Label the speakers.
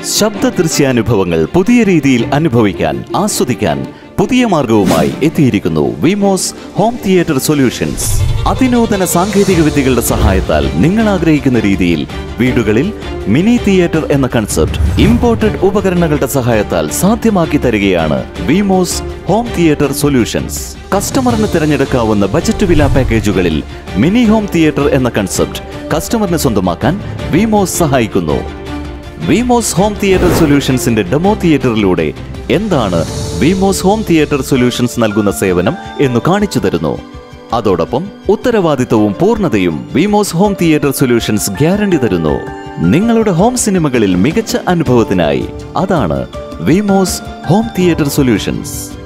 Speaker 1: ശബ്ദ ദൃശ്യാനുഭവങ്ങൾ പുതിയ രീതിയിൽ അനുഭവിക്കാൻ ആസ്വദിക്കാൻ പുതിയ മാർഗവുമായി എത്തിയിരിക്കുന്നു വിമോസ് ഹോം തിയേറ്റർ സൊല്യൂഷൻസ് അതിനൂതന സാങ്കേതിക വിദ്യകളുടെ സഹായത്താൽ നിങ്ങൾ ആഗ്രഹിക്കുന്ന രീതിയിൽ വീടുകളിൽ മിനി തിയേറ്റർ എന്ന കൺസെപ്റ്റ് ഇമ്പോർട്ടഡ് ഉപകരണങ്ങളുടെ സഹായത്താൽ സാധ്യമാക്കി തരികയാണ് വിമോസ് ഹോം തിയേറ്റർ സൊല്യൂഷൻസ് കസ്റ്റമറിന് തിരഞ്ഞെടുക്കാവുന്ന ബജറ്റ് വില പാക്കേജുകളിൽ മിനി ഹോം തിയേറ്റർ എന്ന കൺസെപ്റ്റ് കസ്റ്റമറിന് സ്വന്തമാക്കാൻ വിമോസ് സഹായിക്കുന്നു വിമോസ് ഹോം തിയേറ്റർ സൊല്യൂഷൻസിന്റെ ഡെമോ തിയേറ്ററിലൂടെ എന്താണ് വിമോസ് ഹോം തിയേറ്റർ സൊല്യൂഷൻസ് നൽകുന്ന സേവനം എന്ന് കാണിച്ചു തരുന്നു അതോടൊപ്പം ഉത്തരവാദിത്തവും പൂർണ്ണതയും Vimos home theatre solutions guarantee തരുന്നു നിങ്ങളുടെ ഹോം സിനിമകളിൽ മികച്ച അനുഭവത്തിനായി അതാണ് വിമോസ് ഹോം തിയേറ്റർ സൊല്യൂഷൻസ്